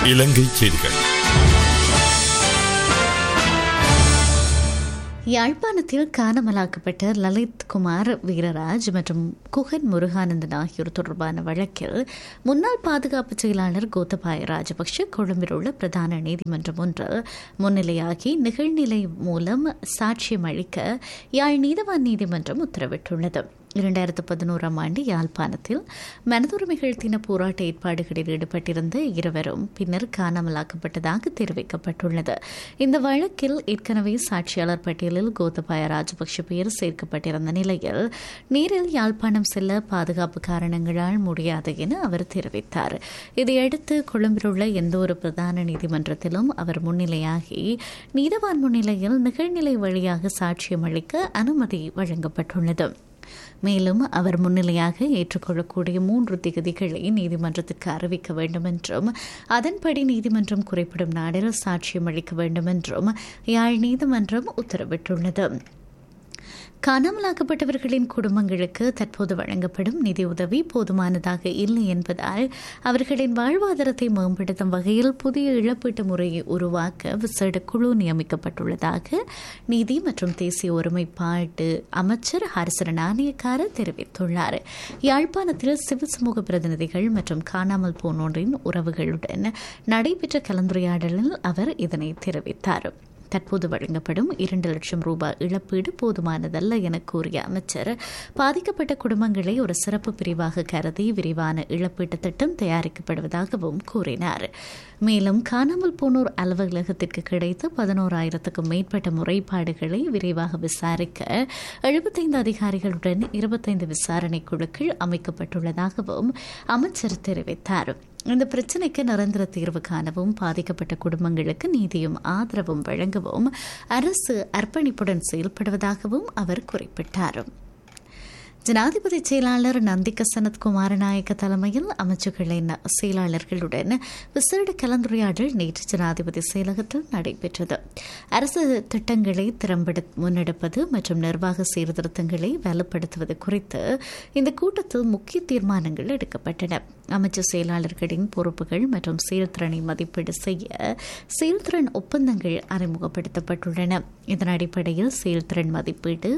இலங்கை செய்திகள் யாழ்ப்பாணத்தில் காணாமலாக்கப்பட்ட லலித் குமார் வீரராஜ் மற்றும் குகன் முருகானந்தன் ஆகியோர் தொடர்பான வழக்கில் முன்னாள் பாதுகாப்பு செயலாளர் கோத்தபாய ராஜபக்ஷ கொழும்பில் உள்ள பிரதான நீதிமன்றம் ஒன்றில் முன்னிலையாகி நிகழ்நிலை மூலம் சாட்சியம் அளிக்க யாழ் நீதவான் நீதிமன்றம் உத்தரவிட்டுள்ளது இரண்டாயிரத்து பதினோராம் ஆண்டு யாழ்ப்பாணத்தில் மனதுரிமைகள் தின போராட்ட ஏற்பாடுகளில் ஈடுபட்டிருந்த இருவரும் பின்னர் காணாமலாக்கப்பட்டதாக தெரிவிக்கப்பட்டுள்ளது இந்த வழக்கில் ஏற்கனவே சாட்சியாளர் பட்டியலில் கோத்தபாய ராஜபக்ஷ பெயர் சேர்க்கப்பட்டிருந்த நிலையில் நேரில் யாழ்ப்பாணம் செல்ல பாதுகாப்பு காரணங்களால் முடியாது என அவர் தெரிவித்தார் இதையடுத்து கொழும்பில் உள்ள எந்த ஒரு பிரதான நீதிமன்றத்திலும் அவர் முன்னிலையாகி நீதவான் முன்னிலையில் நிகழ்நிலை வழியாக சாட்சியம் அளிக்க அனுமதி வழங்கப்பட்டுள்ளது மேலும் அவர் முன்னிலையாக ஏற்றுக்கொள்ளக்கூடிய மூன்று திகதிகளை நீதிமன்றத்திற்கு அறிவிக்க வேண்டும் என்றும் அதன்படி நீதிமன்றம் குறிப்பிடும் நாளில் சாட்சியம் அளிக்க வேண்டும் என்றும் யாழ் நீதிமன்றம் உத்தரவிட்டுள்ளது காணாமலாக்கப்பட்டவர்களின் குடும்பங்களுக்கு தற்போது வழங்கப்படும் நிதியுதவி போதுமானதாக இல்லை என்பதால் அவர்களின் வாழ்வாதாரத்தை மேம்படுத்தும் வகையில் புதிய இழப்பீட்டு முறையை உருவாக்க விசேட குழு நியமிக்கப்பட்டுள்ளதாக நீதி மற்றும் தேசிய ஒருமைப்பாட்டு அமைச்சர் ஹரிசர நாணயக்கார தெரிவித்துள்ளார் யாழ்ப்பாணத்தில் சிவில் சமூக பிரதிநிதிகள் மற்றும் காணாமல் போனோரின் உறவுகளுடன் நடைபெற்ற கலந்துரையாடலில் அவர் இதனை தெரிவித்தார் தற்போது வழங்கப்படும் இரண்டு லட்சம் ரூபாய் இழப்பீடு போதுமானதல்ல என கூறிய அமைச்சர் பாதிக்கப்பட்ட குடும்பங்களை ஒரு சிறப்பு பிரிவாக கருதி விரிவான இழப்பீட்டு திட்டம் தயாரிக்கப்படுவதாகவும் கூறினார் மேலும் காணாமல் போனோர் அலுவலகத்திற்கு கிடைத்த பதினோராயிரத்துக்கும் மேற்பட்ட முறைப்பாடுகளை விரைவாக விசாரிக்க எழுபத்தைந்து அதிகாரிகளுடன் இருபத்தைந்து விசாரணை குழுக்கள் அமைக்கப்பட்டுள்ளதாகவும் அமைச்சர் தெரிவித்தார் இந்த பிரச்சினைக்கு நிரந்தர தீர்வு காணவும் பாதிக்கப்பட்ட குடும்பங்களுக்கு நீதியும் ஆதரவும் வழங்கவும் அரசு அர்ப்பணிப்புடன் செயல்படுவதாகவும் அவர் குறிப்பிட்டார் ஜனாதிபதி செயலாளர் நந்திக சனத் குமாரநாயக்க தலைமையில் அமைச்சுகளின் செயலாளர்களுடன் விசேட கலந்துரையாடல் நேற்று ஜனாதிபதி செயலகத்தில் நடைபெற்றது அரசு திட்டங்களை திறம்பட முன்னெடுப்பது மற்றும் நிர்வாக சீர்திருத்தங்களை வலுப்படுத்துவது குறித்து இந்த கூட்டத்தில் முக்கிய தீர்மானங்கள் எடுக்கப்பட்டன அமைச்சு செயலாளர்களின் பொறுப்புகள் மற்றும் செயல்திறனை மதிப்பீடு செய்ய செயல்திறன் ஒப்பந்தங்கள் அறிமுகப்படுத்தப்பட்டுள்ளன இதன் அடிப்படையில் செயல்திறன் மதிப்பீடு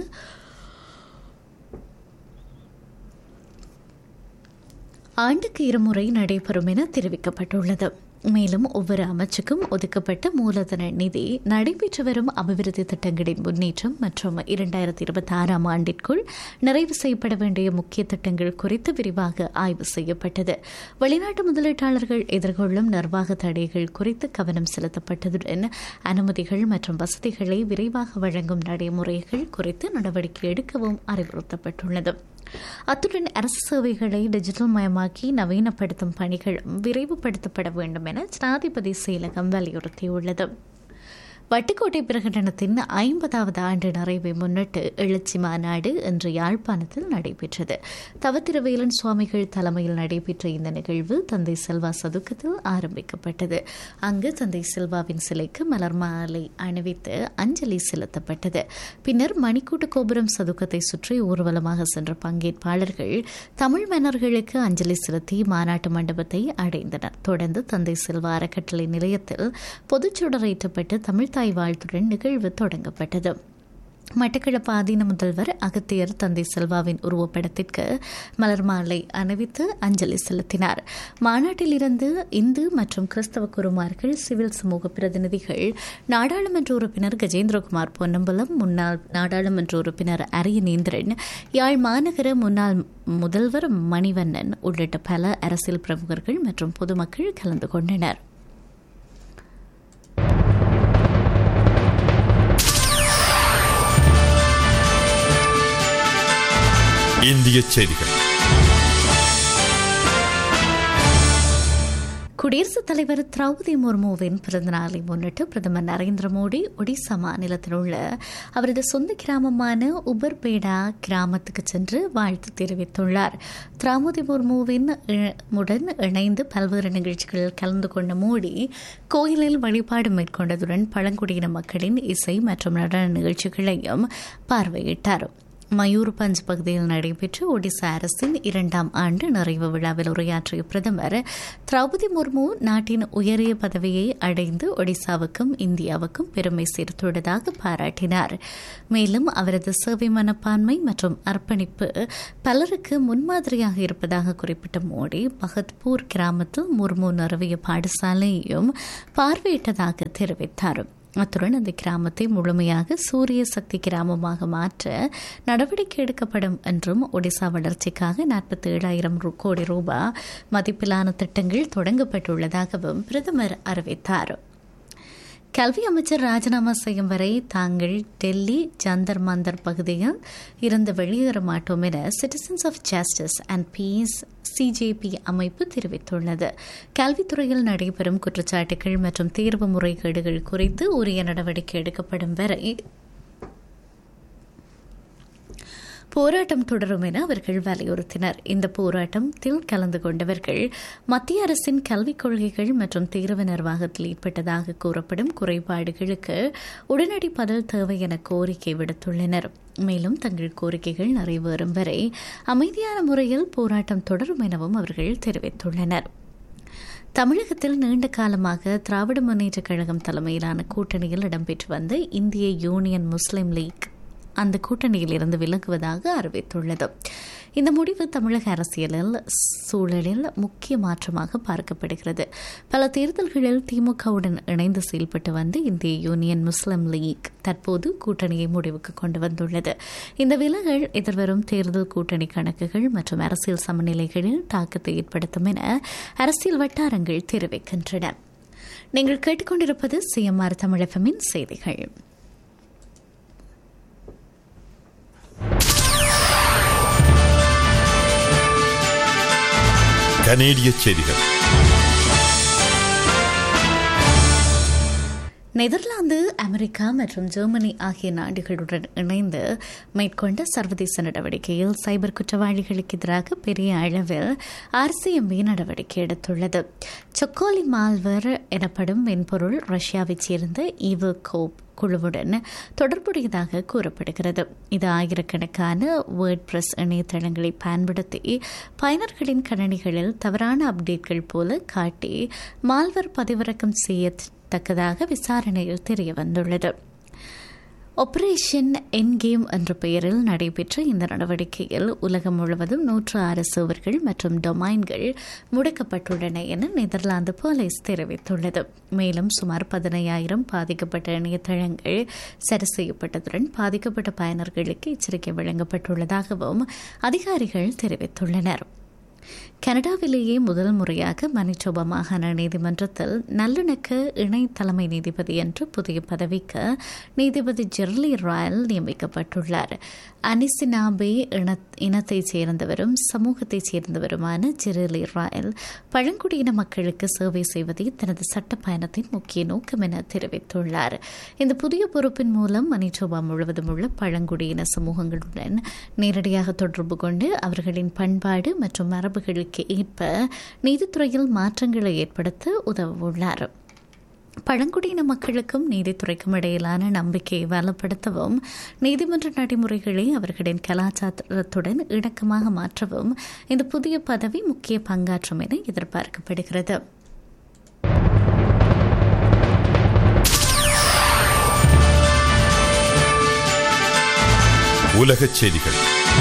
ஆண்டுக்கு இருமுறை நடைபெறும் என தெரிவிக்கப்பட்டுள்ளது மேலும் ஒவ்வொரு அமைச்சுக்கும் ஒதுக்கப்பட்ட மூலதன நிதி நடைபெற்று வரும் அபிவிருத்தி திட்டங்களின் முன்னேற்றம் மற்றும் இரண்டாயிரத்தி இருபத்தி ஆறாம் ஆண்டிற்குள் நிறைவு செய்யப்பட வேண்டிய முக்கிய திட்டங்கள் குறித்து விரிவாக ஆய்வு செய்யப்பட்டது வெளிநாட்டு முதலீட்டாளர்கள் எதிர்கொள்ளும் நிர்வாக தடைகள் குறித்து கவனம் செலுத்தப்பட்டதுடன் அனுமதிகள் மற்றும் வசதிகளை விரைவாக வழங்கும் நடைமுறைகள் குறித்து நடவடிக்கை எடுக்கவும் அறிவுறுத்தப்பட்டுள்ளது அத்துடன் அரசு சேவைகளை டிஜிட்டல் மயமாக்கி நவீனப்படுத்தும் பணிகளும் விரைவுபடுத்தப்பட வேண்டும் என ஜனாதிபதி செயலகம் வலியுறுத்தியுள்ளது வட்டுக்கோட்டை பிரகடனத்தின் ஐம்பதாவது ஆண்டு நிறைவை முன்னிட்டு எழுச்சி மாநாடு இன்று யாழ்ப்பாணத்தில் நடைபெற்றது தவத்திரவேலன் சுவாமிகள் தலைமையில் நடைபெற்ற இந்த நிகழ்வு தந்தை செல்வா சதுக்கத்தில் ஆரம்பிக்கப்பட்டது அங்கு தந்தை செல்வாவின் சிலைக்கு மலர் மாலை அணிவித்து அஞ்சலி செலுத்தப்பட்டது பின்னர் மணிக்கூட்டு கோபுரம் சதுக்கத்தை சுற்றி ஊர்வலமாக சென்ற பங்கேற்பாளர்கள் தமிழ் மன்னர்களுக்கு அஞ்சலி செலுத்தி மாநாட்டு மண்டபத்தை அடைந்தனர் தொடர்ந்து தந்தை செல்வா அறக்கட்டளை நிலையத்தில் பொதுச்சுடரேற்றப்பட்டு தமிழ் தாய் வாழ்த்துடன் நிகழ்வு தொடங்கப்பட்டது மட்டக்களப்பு ஆதீன முதல்வர் அகத்தியர் தந்தை செல்வாவின் உருவப்படத்திற்கு மலர் மாலை அணிவித்து அஞ்சலி செலுத்தினார் மாநாட்டில் இருந்து இந்து மற்றும் கிறிஸ்தவ குருமார்கள் சிவில் சமூக பிரதிநிதிகள் நாடாளுமன்ற உறுப்பினர் கஜேந்திரகுமார் பொன்னம்பலம் முன்னாள் நாடாளுமன்ற உறுப்பினர் அரியநேந்திரன் யாழ் மாநகர முன்னாள் முதல்வர் மணிவண்ணன் உள்ளிட்ட பல அரசியல் பிரமுகர்கள் மற்றும் பொதுமக்கள் கலந்து கொண்டனர் இந்திய செய்திகள் குடியரசுத் தலைவர் திரௌபதி முர்முவின் பிறந்தநாளை முன்னிட்டு பிரதமர் நரேந்திர மோடி ஒடிசா மாநிலத்தில் உள்ள அவரது சொந்த கிராமமான உபர்பேடா கிராமத்துக்கு சென்று வாழ்த்து தெரிவித்துள்ளார் திரௌபதி முர்முவின் உடன் இணைந்து பல்வேறு நிகழ்ச்சிகளில் கலந்து கொண்ட மோடி கோயிலில் வழிபாடு மேற்கொண்டதுடன் பழங்குடியின மக்களின் இசை மற்றும் நடன நிகழ்ச்சிகளையும் பார்வையிட்டார் மயூர்பஞ்ச் பகுதியில் நடைபெற்ற ஒடிசா அரசின் இரண்டாம் ஆண்டு நிறைவு விழாவில் உரையாற்றிய பிரதமர் திரௌபதி முர்மு நாட்டின் உயரிய பதவியை அடைந்து ஒடிசாவுக்கும் இந்தியாவுக்கும் பெருமை சேர்த்துள்ளதாக பாராட்டினார் மேலும் அவரது சேவை மனப்பான்மை மற்றும் அர்ப்பணிப்பு பலருக்கு முன்மாதிரியாக இருப்பதாக குறிப்பிட்ட மோடி பகத்பூர் கிராமத்தில் முர்மு நிறுவிய பாடசாலையையும் பார்வையிட்டதாக தெரிவித்தார் அத்துடன் அந்த கிராமத்தை முழுமையாக சூரிய சக்தி கிராமமாக மாற்ற நடவடிக்கை எடுக்கப்படும் என்றும் ஒடிசா வளர்ச்சிக்காக நாற்பத்தி ஏழாயிரம் கோடி ரூபாய் மதிப்பிலான திட்டங்கள் தொடங்கப்பட்டுள்ளதாகவும் பிரதமர் அறிவித்தார் கல்வி அமைச்சர் ராஜினாமா செய்யும் வரை தாங்கள் டெல்லி ஜந்தர் மந்தர் பகுதியில் இருந்து வெளியேற மாட்டோம் என citizens of justice and peace CJP அமைப்பு தெரிவித்துள்ளது கல்வித்துறையில் நடைபெறும் குற்றச்சாட்டுகள் மற்றும் தேர்வு முறைகேடுகள் குறித்து உரிய நடவடிக்கை எடுக்கப்படும் வரை போராட்டம் தொடரும் என அவர்கள் வலியுறுத்தினர் இந்த போராட்டத்தில் கலந்து கொண்டவர்கள் மத்திய அரசின் கல்விக் கொள்கைகள் மற்றும் தேர்வு நிர்வாகத்தில் ஏற்பட்டதாக கூறப்படும் குறைபாடுகளுக்கு உடனடி பதில் தேவை என கோரிக்கை விடுத்துள்ளனர் மேலும் தங்கள் கோரிக்கைகள் நிறைவேறும் வரை அமைதியான முறையில் போராட்டம் தொடரும் எனவும் அவர்கள் தெரிவித்துள்ளனர் தமிழகத்தில் நீண்ட காலமாக திராவிட முன்னேற்றக் கழகம் தலைமையிலான கூட்டணியில் இடம்பெற்று வந்த இந்திய யூனியன் முஸ்லீம் லீக் அந்த கூட்டணியில் இருந்து விலகுவதாக அறிவித்துள்ளது இந்த முடிவு தமிழக அரசியலில் சூழலில் முக்கிய மாற்றமாக பார்க்கப்படுகிறது பல தேர்தல்களில் திமுகவுடன் இணைந்து செயல்பட்டு வந்த இந்திய யூனியன் முஸ்லிம் லீக் தற்போது கூட்டணியை முடிவுக்கு கொண்டு வந்துள்ளது இந்த விலகல் எதிர்வரும் தேர்தல் கூட்டணி கணக்குகள் மற்றும் அரசியல் சமநிலைகளில் தாக்கத்தை ஏற்படுத்தும் என அரசியல் வட்டாரங்கள் தெரிவிக்கின்றன நீங்கள் கேட்டுக்கொண்டிருப்பது சிஎம்ஆர் தமிழகமின் செய்திகள் கனேடிய செய்திகள் நெதர்லாந்து அமெரிக்கா மற்றும் ஜெர்மனி ஆகிய நாடுகளுடன் இணைந்து மேற்கொண்ட சர்வதேச நடவடிக்கையில் சைபர் குற்றவாளிகளுக்கு எதிராக பெரிய அளவில் ஆர்சிஎம்பி நடவடிக்கை எடுத்துள்ளது சொக்கோலி மால்வர் எனப்படும் மென்பொருள் ரஷ்யாவைச் சேர்ந்த ஈவோ கோப் குழுவுடன் தொடர்புடையதாக கூறப்படுகிறது இது ஆயிரக்கணக்கான வேர்ட் பிரஸ் இணையதளங்களை பயன்படுத்தி பயனர்களின் கணனிகளில் தவறான அப்டேட்கள் போல காட்டி மால்வர் பதிவிறக்கம் செய்யத்தக்கதாக விசாரணையில் தெரிய வந்துள்ளது ஆபரேஷன் என் கேம் என்ற பெயரில் நடைபெற்ற இந்த நடவடிக்கையில் உலகம் முழுவதும் நூற்று ஆறு சர்வர்கள் மற்றும் டொமைன்கள் முடக்கப்பட்டுள்ளன என நெதர்லாந்து போலீஸ் தெரிவித்துள்ளது மேலும் சுமார் பதினையாயிரம் பாதிக்கப்பட்ட இணையதளங்கள் சரி செய்யப்பட்டதுடன் பாதிக்கப்பட்ட பயனர்களுக்கு எச்சரிக்கை வழங்கப்பட்டுள்ளதாகவும் அதிகாரிகள் தெரிவித்துள்ளனர் கனடாவிலேயே முதல் முறையாக மனிடோபா மாகாண நீதிமன்றத்தில் நல்லிணக்க இணை தலைமை நீதிபதி என்று புதிய பதவிக்கு நீதிபதி ஜெர்லி ராயல் நியமிக்கப்பட்டுள்ளார் அனிசினாபே இன இனத்தைச் சேர்ந்தவரும் சமூகத்தைச் சேர்ந்தவருமான ஜெர்லி ராயல் பழங்குடியின மக்களுக்கு சேவை செய்வதே தனது சட்ட பயணத்தின் முக்கிய நோக்கம் என தெரிவித்துள்ளார் இந்த புதிய பொறுப்பின் மூலம் மனிடோபா முழுவதும் உள்ள பழங்குடியின சமூகங்களுடன் நேரடியாக தொடர்பு கொண்டு அவர்களின் பண்பாடு மற்றும் மரபுகளுக்கு ஏற்ப நீதித்துறையில் மாற்றங்களை ஏற்படுத்த உதவவுள்ளார் பழங்குடியின மக்களுக்கும் நீதித்துறைக்கும் இடையிலான நம்பிக்கையை வலுப்படுத்தவும் நீதிமன்ற நடைமுறைகளை அவர்களின் கலாச்சாரத்துடன் இணக்கமாக மாற்றவும் இந்த புதிய பதவி முக்கிய பங்காற்றும் என எதிர்பார்க்கப்படுகிறது உலகச் செய்திகள்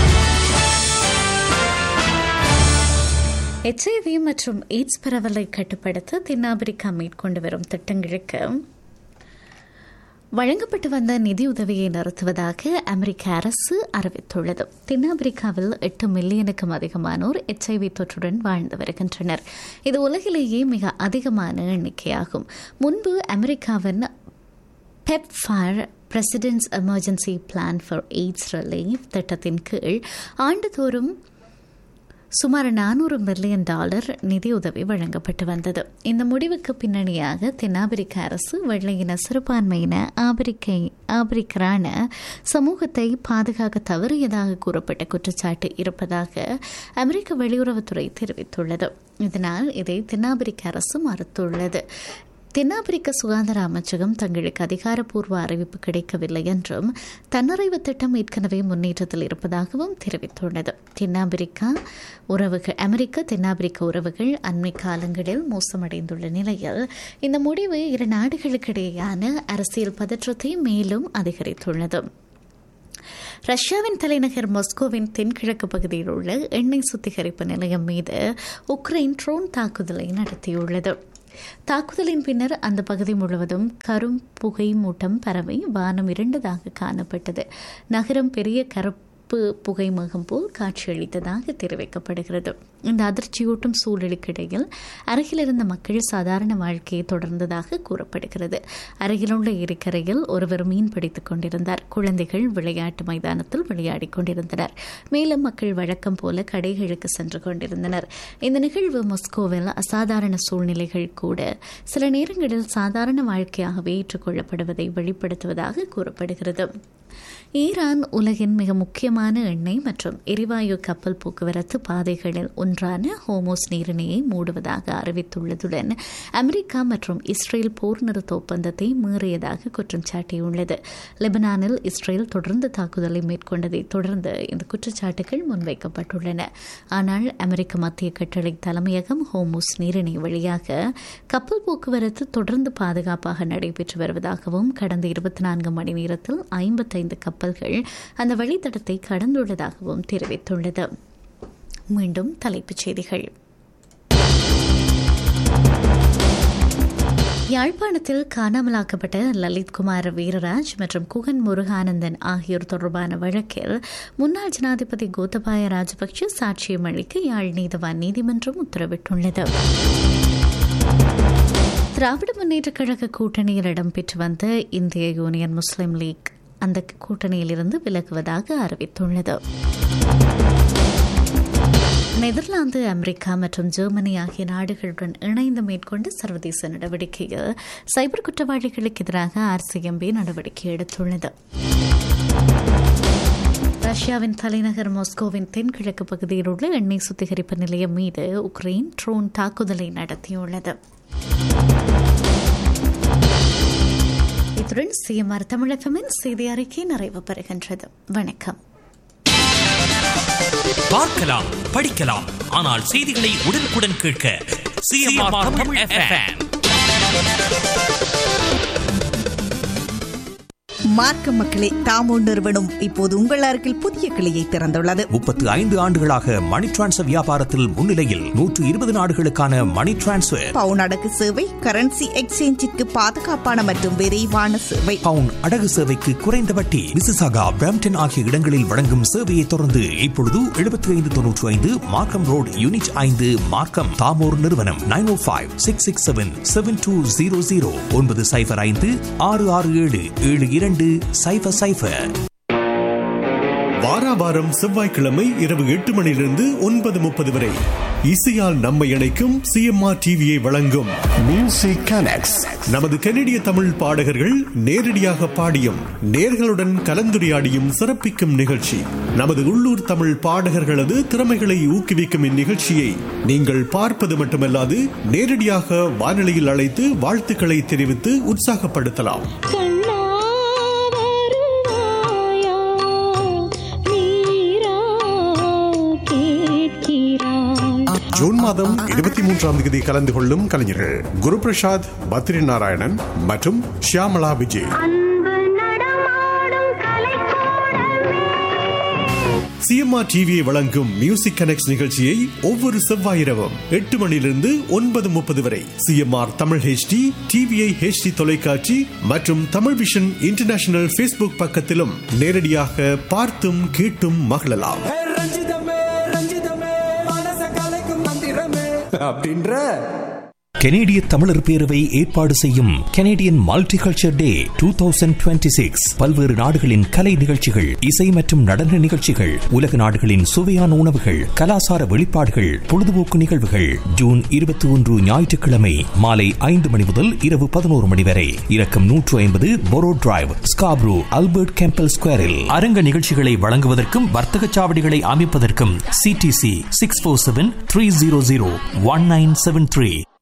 எச்ஐவி மற்றும் எய்ட்ஸ் பரவலை கட்டுப்படுத்த தென்னாப்பிரிக்கா மேற்கொண்டு வரும் திட்டங்களுக்கு வழங்கப்பட்டு வந்த நிதியுதவியை நிறுத்துவதாக அமெரிக்க அரசு அறிவித்துள்ளது தென்னாப்பிரிக்காவில் எட்டு மில்லியனுக்கும் அதிகமானோர் எச்ஐவி தொற்றுடன் வாழ்ந்து வருகின்றனர் இது உலகிலேயே மிக அதிகமான எண்ணிக்கையாகும் முன்பு அமெரிக்காவின் PEPFAR president's emergency plan for AIDS relief திட்டத்தின் கீழ் ஆண்டுதோறும் சுமார் நானூறு மில்லியன் டாலர் நிதியுதவி வழங்கப்பட்டு வந்தது இந்த முடிவுக்கு பின்னணியாக தென்னாப்பிரிக்க அரசு வெள்ளையின சிறுபான்மையின ஆப்பிரிக்கை ஆப்பிரிக்கரான சமூகத்தை பாதுகாக்க தவறியதாக கூறப்பட்ட குற்றச்சாட்டு இருப்பதாக அமெரிக்க வெளியுறவுத்துறை தெரிவித்துள்ளது இதனால் இதை தென்னாப்பிரிக்க அரசு மறுத்துள்ளது தென்னாப்பிரிக்க சுகாதார அமைச்சகம் தங்களுக்கு அதிகாரப்பூர்வ அறிவிப்பு கிடைக்கவில்லை என்றும் தன்னிறைவு திட்டம் ஏற்கனவே முன்னேற்றத்தில் இருப்பதாகவும் தெரிவித்துள்ளது தென்னாப்பிரிக்கா உறவுகள் அமெரிக்க தென்னாப்பிரிக்க உறவுகள் அண்மை காலங்களில் மோசமடைந்துள்ள நிலையில் இந்த முடிவு இரு நாடுகளுக்கிடையேயான அரசியல் பதற்றத்தை மேலும் அதிகரித்துள்ளது ரஷ்யாவின் தலைநகர் மாஸ்கோவின் தென்கிழக்கு பகுதியில் உள்ள எண்ணெய் சுத்திகரிப்பு நிலையம் மீது உக்ரைன் ட்ரோன் தாக்குதலை நடத்தியுள்ளது தாக்குதலின் பின்னர் அந்த பகுதி முழுவதும் கரும் புகை மூட்டம் பரவி வானம் இருண்டதாக காணப்பட்டது நகரம் பெரிய கருப்பு புகை மேகம் போல் காட்சியளித்ததாக தெரிவிக்கப்படுகிறது இந்த அதிர்ச்சியூட்டும் சூழலுக்கிடையில் அருகில் இருந்த மக்கள் சாதாரண வாழ்க்கையை தொடர்ந்ததாக கூறப்படுகிறது அருகிலுள்ள ஏரிக்கரையில் ஒருவர் மீன் பிடித்துக் கொண்டிருந்தார் குழந்தைகள் விளையாட்டு மைதானத்தில் விளையாடிக் கொண்டிருந்தனர் மேலும் மக்கள் வழக்கம் போல கடைகளுக்கு சென்று கொண்டிருந்தனர் இந்த நிகழ்வு மாஸ்கோவில் அசாதாரண சூழ்நிலைகள் கூட சில நேரங்களில் சாதாரண வாழ்க்கையாகவே ஏற்றுக்கொள்ளப்படுவதை வெளிப்படுத்துவதாக கூறப்படுகிறது ஈரான் உலகின் மிக முக்கியமான எண்ணெய் மற்றும் எரிவாயு கப்பல் போக்குவரத்து பாதைகளில் ஒன்றான ஹோமோஸ் நீரிணையை மூடுவதாக அறிவித்துள்ளதுடன் அமெரிக்கா மற்றும் இஸ்ரேல் போர் நிறுத்த ஒப்பந்தத்தை மீறியதாக குற்றம் சாட்டியுள்ளது லெபனானில் இஸ்ரேல் தொடர்ந்து தாக்குதலை மேற்கொண்டதை தொடர்ந்து இந்த குற்றச்சாட்டுகள் முன்வைக்கப்பட்டுள்ளன ஆனால் அமெரிக்க மத்திய கட்டளை தலைமையகம் ஹோமோஸ் நீரிணை வழியாக கப்பல் போக்குவரத்து தொடர்ந்து பாதுகாப்பாக நடைபெற்று வருவதாகவும் கடந்த இருபத்தி நான்கு மணி நேரத்தில் ஐம்பத்தைந்து கப்பல்கள் அந்த வழித்தடத்தை கடந்துள்ளதாகவும் தெரிவித்துள்ளது மீண்டும் தலைப்புச் செய்திகள் யாழ்ப்பாணத்தில் காணாமலாக்கப்பட்ட லலித்குமார் வீரராஜ் மற்றும் குகன் முருகானந்தன் ஆகியோர் தொடர்பான வழக்கில் முன்னாள் ஜனாதிபதி கோத்தபாய ராஜபக்ஷ சாட்சியம் அளிக்க யாழ் நீதவான் நீதிமன்றம் உத்தரவிட்டுள்ளது திராவிட முன்னேற்றக் கழக கூட்டணியில் இடம்பெற்று வந்த இந்திய யூனியன் முஸ்லீம் லீக் அந்த கூட்டணியிலிருந்து விலகுவதாக அறிவித்துள்ளது நெதர்லாந்து அமெரிக்கா மற்றும் ஜெர்மனி ஆகிய நாடுகளுடன் இணைந்து மேற்கொண்ட சர்வதேச நடவடிக்கையில் சைபர் குற்றவாளிகளுக்கு எதிராக ஆர்சிஎம்பி நடவடிக்கை எடுத்துள்ளது ரஷ்யாவின் தலைநகர் மாஸ்கோவின் தென்கிழக்கு பகுதியில் உள்ள எண்ணெய் சுத்திகரிப்பு நிலையம் மீது உக்ரைன் ட்ரோன் தாக்குதலை நடத்தியுள்ளது இத்துடன் சிஎம்ஆர் தமிழகமின் செய்தி அறிக்கை நிறைவு பெறுகின்றது வணக்கம் பார்க்கலாம் படிக்கலாம் ஆனால் செய்திகளை உடனுக்குடன் கேட்க சிஎம்ஆர் தமிழ் எஃப்எம் மார்க்க மக்களே தாமோ நிறுவனம் இப்போது உங்கள் அருகில் புதிய கிளையை திறந்துள்ளது முப்பத்து ஐந்து ஆண்டுகளாக மணி டிரான்ஸ்ஃபர் வியாபாரத்தில் முன்னிலையில் நூற்று இருபது நாடுகளுக்கான மணி டிரான்ஸ்ஃபர் பவுன் அடகு சேவை கரன்சி எக்ஸ்சேஞ்சிற்கு பாதுகாப்பான மற்றும் விரைவான சேவை பவுன் அடகு சேவைக்கு குறைந்த வட்டி மிசிசாகா பிராம்டன் ஆகிய இடங்களில் வழங்கும் சேவையை தொடர்ந்து இப்பொழுது எழுபத்தி ஐந்து தொன்னூற்றி ஐந்து மார்க்கம் ரோடு யூனிட் ஐந்து மார்க்கம் தாமோர் நிறுவனம் nine O five six six seven seven two zero zero ஒன்பது சைபர் ஐந்து ஆறு ஆறு ஏழு ஏழு இரண்டு சைபர் சைபர் வாராவாரம் செவ்வாய்க்கிழமை இரவு எட்டு மணியிலிருந்து ஒன்பது முப்பது வரை இசையால் நம்மை இணைக்கும் சிஎம்ஆர் டிவியை வழங்கும் மியூசிக் கனெக்ட்ஸ் நமது கனடிய தமிழ் பாடகர்கள் நேரடியாக பாடியும் நேர்களுடன் கலந்துரையாடியும் சிறப்பிக்கும் நிகழ்ச்சி நமது உள்ளூர் தமிழ் பாடகர்களது திறமைகளை ஊக்குவிக்கும் இந்நிகழ்ச்சியை நீங்கள் பார்ப்பது மட்டுமல்லாது நேரடியாக வானொலியில் அழைத்து வாழ்த்துக்களை தெரிவித்து உற்சாகப்படுத்தலாம் கண்ணா வருவாயா நீரா கேட்கிறாய் ஜூன் மாதம் இருபத்தி மூன்றாம் தேதி கலந்து கொள்ளும் கலைஞர்கள் குரு பிரசாத் பத்ரி நாராயணன் மற்றும் ஷியாமலா விஜய் அன்பு நடமாடும் கலைக்கூடமே சிஎம்ஆர் டிவியை வழங்கும் மியூசிக் கனெக்ட் நிகழ்ச்சியை ஒவ்வொரு செவ்வாய் இரவும் எட்டு மணியிலிருந்து ஒன்பது முப்பது வரை CMR Tamil HD TVI HD தொலைக்காட்சி மற்றும் தமிழ் விஷன் இன்டர்நேஷனல் ஃபேஸ்புக் பக்கத்திலும் நேரடியாக பார்த்தும் கேட்டும் மகிழலாம் ஏ ரஞ்சிதமே ரஞ்சிதமே மனச கலைக்கும் மந்திரமே அப்படின்ற கெனேடிய தமிழர் பேரவை ஏற்பாடு செய்யும் Canadian multiculture day two thousand twenty six பல்வேறு நாடுகளின் கலை நிகழ்ச்சிகள் இசை மற்றும் நடன நிகழ்ச்சிகள் உலக நாடுகளின் சுவையான உணவுகள் கலாசார வெளிப்பாடுகள் பொழுதுபோக்கு நிகழ்வுகள் ஜூன் இருபத்தி ஒன்று ஞாயிற்றுக்கிழமை மாலை ஐந்து மணி முதல் இரவு பதினோரு மணி வரை இலக்கம் நூற்று ஐம்பது borough drive Scarborough Albert Campbell ஸ்கொயரில் அரங்க நிகழ்ச்சிகளை வழங்குவதற்கும் வர்த்தக சாவடிகளை அமைப்பதற்கும் CDC six four seven three zero zero one nine seven three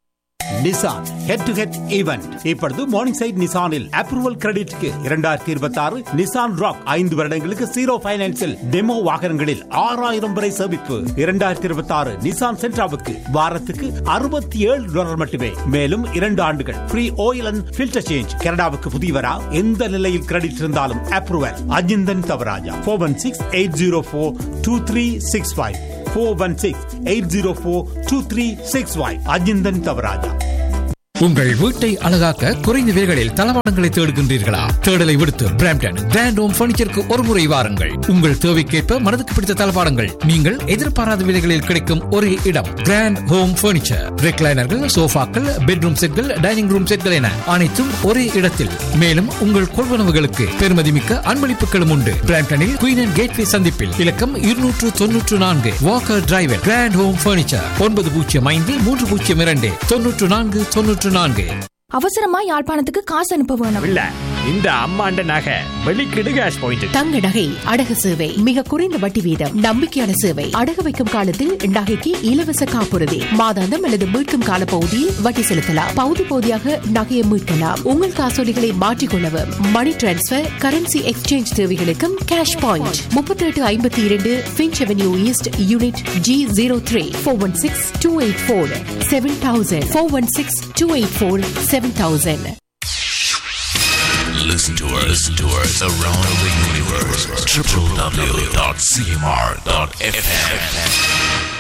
Nissan head to head event இப்பொழுது மார்னிங் சைட் நிசானில் அப்ரூவல் கிரெடிட்க்கு இரண்டாயிரத்தி இருபத்தி ஆறு நிசான் ராக் ஐந்து வருடங்களுக்கு ஜீரோ பைனான்சில் டெமோ வாகனங்களில் ஆறாயிரம் வரை சேமிப்பு இரண்டாயிரத்தி இருபத்தி ஆறு நிசான் சென்ட்ராவுக்கு வாரத்துக்கு அறுபத்தி ஏழு டாலர் மட்டுமே மேலும் இரண்டு ஆண்டுகள் free oil and filter change கனடாவுக்கு புதியவரா எந்த நிலையில் கிரெடிட் இருந்தாலும் approval Ajinthan Thavarajah four one six eight zero four two three six five four one six eight zero four two three six five Ajinthan Thavarajah உங்கள் வீட்டை அழகாக்க குறைந்த விலைகளில் தளவாடங்களை தேடுகின்றீர்களா தேடலை விடுத்து பிராம்டன் கிராண்ட் ஹோம் பர்னிச்சருக்கு ஒரு முறை வாருங்கள் உங்கள் தேவைக்கேற்ப மனதுக்கு பிடித்த தளவாடங்கள் நீங்கள் எதிர்பாராத விலைகளில் கிடைக்கும் ஒரே இடம் கிராண்ட் ஹோம் பர்னிச்சர் ரெக்லைனர்கள் சோஃபாக்கள் பெட்ரூம் செட்கள் டைனிங் ரூம் செட்கள் என அனைத்தும் ஒரே இடத்தில் மேலும் உங்கள் கொள்வனவுகளுக்கு பெருமதிமிக்க அன்பளிப்புகளும் உண்டு பிராம்டனில் குயின் அண்ட் கேட்வே சந்திப்பில் இலக்கம் இருநூற்று தொன்னூற்று நான்கு Walker driver grand home furniture ஒன்பது பூஜ்ஜியம் ஐந்து மூன்று பூஜ்ஜியம் இரண்டு தொன்னூற்று நான்கு தொன்னூற்று நான்கு அவசரமா யாழ்ப்பாணத்துக்கு காசு அனுப்ப வேணும் இல்ல இந்த அம்மாண்ட நகை வெளிக்கிடு கேஷ் பாயிண்ட் தங்க நகை அடகு சேவை மிக குறைந்த வட்டி வீதம் நம்பிக்கையான சேவை அடகு வைக்கும் காலத்தில் நகைக்கு இலவச காப்புறுதி மாதாந்தம் அல்லது மீட்கும் கால பகுதியில் வட்டி செலுத்தலாம் பகுதி பகுதியாக நகையை மீட்கலாம் உங்கள் காசோலிகளை மாற்றிக்கொள்ளவும் மணி டிரான்ஸ்பர் கரன்சி எக்ஸ்சேஞ்ச் தேவைகளுக்கும் கேஷ் பாயிண்ட் முப்பத்தி எட்டு ஐம்பத்தி இரண்டு Finch avenue east unit G zero three four one six two eight four seven thousand four one six two eight four seven thousand Listen to us, listen to us around the universe. www.cmr.fm.